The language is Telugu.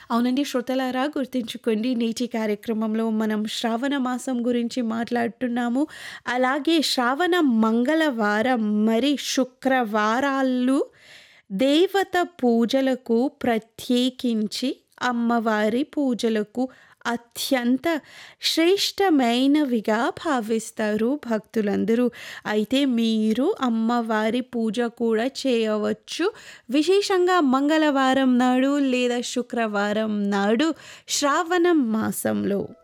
అవునండి శ్రోతలారా గుర్తుంచుకోండి నేటి కార్యక్రమంలో మనం శ్రావణ మాసం గురించి మాట్లాడుతున్నాము అలాగే శ్రావణ మంగళవారం మరి శుక్రవారాలు దేవత పూజలకు ప్రత్యేకించి అమ్మవారి పూజలకు అత్యంత శ్రేష్టమైనవిగా భావిస్తారు భక్తులందరూ అయితే మీరు అమ్మవారి పూజ కూడా చేయవచ్చు విశేషంగా మంగళవారం నాడు లేదా శుక్రవారం నాడు శ్రావణ మాసంలో